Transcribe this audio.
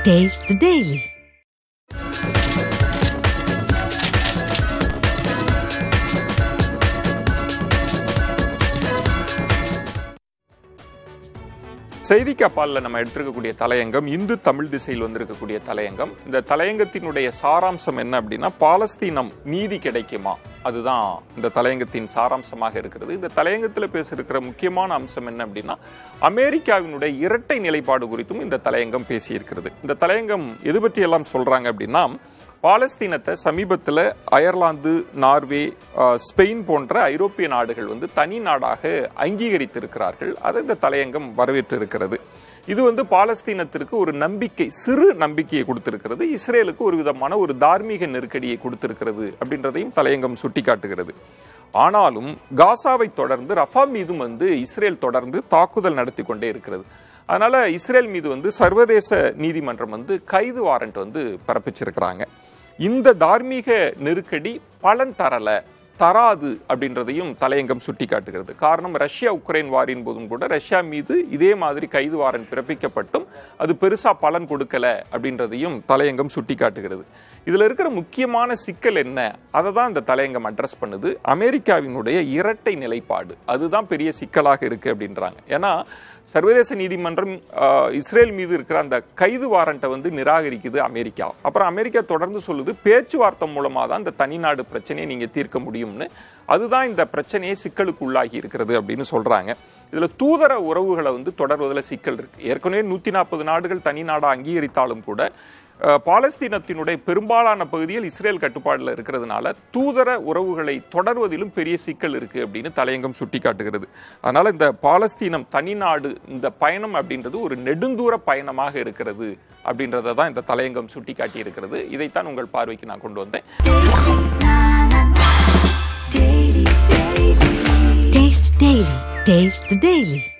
Taste the Daily. செய்திக்கு அப்பாலில் நம்ம எடுத்திருக்கக்கூடிய தலையங்கம் இந்து தமிழ் திசையில் வந்திருக்கக்கூடிய தலையங்கம் இந்த தலையங்கத்தினுடைய சாராம்சம் என்ன அப்படின்னா பாலஸ்தீனம் நீதி கிடைக்குமா அதுதான் இந்த தலையங்கத்தின் சாராம்சமாக இருக்கிறது இந்த தலையங்கத்தில் பேசியிருக்கிற முக்கியமான அம்சம் என்ன அப்படின்னா அமெரிக்காவினுடைய இரட்டை நிலைப்பாடு குறித்தும் இந்த தலையங்கம் பேசியிருக்கிறது இந்த தலையங்கம் எது பற்றி எல்லாம் சொல்றாங்க அப்படின்னா பாலஸ்தீனத்தை சமீபத்தில் அயர்லாந்து நார்வே அஹ், ஸ்பெயின் போன்ற ஐரோப்பிய நாடுகள் வந்து தனி நாடாக அங்கீகரித்திருக்கிறார்கள் அதை இந்த தலையங்கம் வரவேற்றிருக்கிறது இது வந்து பாலஸ்தீனத்திற்கு ஒரு நம்பிக்கை சிறு நம்பிக்கையை கொடுத்திருக்கிறது இஸ்ரேலுக்கு ஒரு விதமான ஒரு தார்மீக நெருக்கடியை கொடுத்திருக்கிறது அப்படின்றதையும் தலையங்கம் சுட்டிக்காட்டுகிறது ஆனாலும் காசாவை தொடர்ந்து ரஃபா மீதும் வந்து இஸ்ரேல் தொடர்ந்து தாக்குதல் நடத்தி கொண்டே இருக்கிறது அதனால இஸ்ரேல் மீது வந்து சர்வதேச நீதிமன்றம் வந்து கைது வாரண்ட் வந்து பிறப்பிச்சிருக்கிறாங்க இந்த தார்மீக நெருக்கடி பலன் தரல தராது அப்படின்றதையும் தலையங்கம் சுட்டிக்காட்டுகிறது காரணம் ரஷ்யா உக்ரைன் வாரின் போதும் கூட ரஷ்யா மீது இதே மாதிரி கைது வாரண்ட் பிறப்பிக்கப்பட்டும் அது பெருசா பலன் கொடுக்கல அப்படின்றதையும் தலையங்கம் சுட்டிக்காட்டுகிறது இதுல இருக்கிற முக்கியமான சிக்கல் என்ன அதை தான் இந்த தலையங்கம் அட்ரஸ் பண்ணுது அமெரிக்காவினுடைய இரட்டை நிலைப்பாடு அதுதான் பெரிய சிக்கலாக இருக்கு அப்படின்றாங்க ஏன்னா சர்வதேச நீதிமன்றம் ஆஹ், இஸ்ரேல் மீது இருக்கிற அந்த கைது வாரண்ட்டை வந்து நிராகரிக்குது அமெரிக்கா அப்புறம் அமெரிக்கா தொடர்ந்து சொல்லுது பேச்சுவார்த்தை மூலமா தான் இந்த தனிநாடு பிரச்சனையை நீங்க தீர்க்க முடியும்னு அதுதான் இந்த பிரச்சனையை சிக்கலுக்கு உள்ளாகி இருக்கிறது அப்படின்னு சொல்றாங்க இதுல தூதர உறவுகளை வந்து தொடர்வதில் சிக்கல் இருக்கு ஏற்கனவே நூத்தி நாற்பது நாடுகள் தனி நாடா அங்கீகரித்தாலும் கூட அஹ், பாலஸ்தீனத்தினுடைய பெரும்பாலான பகுதியில் இஸ்ரேல் கட்டுப்பாடுல இருக்கிறதுனால தூதர உறவுகளை தொடர்வதிலும் பெரிய சிக்கல் இருக்கு அப்படின்னு தலையங்கம் சுட்டிக்காட்டுகிறது அதனால இந்த பாலஸ்தீனம் தனிநாடு இந்த பயணம் அப்படின்றது ஒரு நெடுந்தூர பயணமாக இருக்கிறது அப்படின்றத தான் இந்த தலையங்கம் சுட்டிக்காட்டி இருக்கிறது இதைத்தான் உங்கள் பார்வைக்கு நான் கொண்டு வந்தேன் Taste the Daily. Taste the Daily.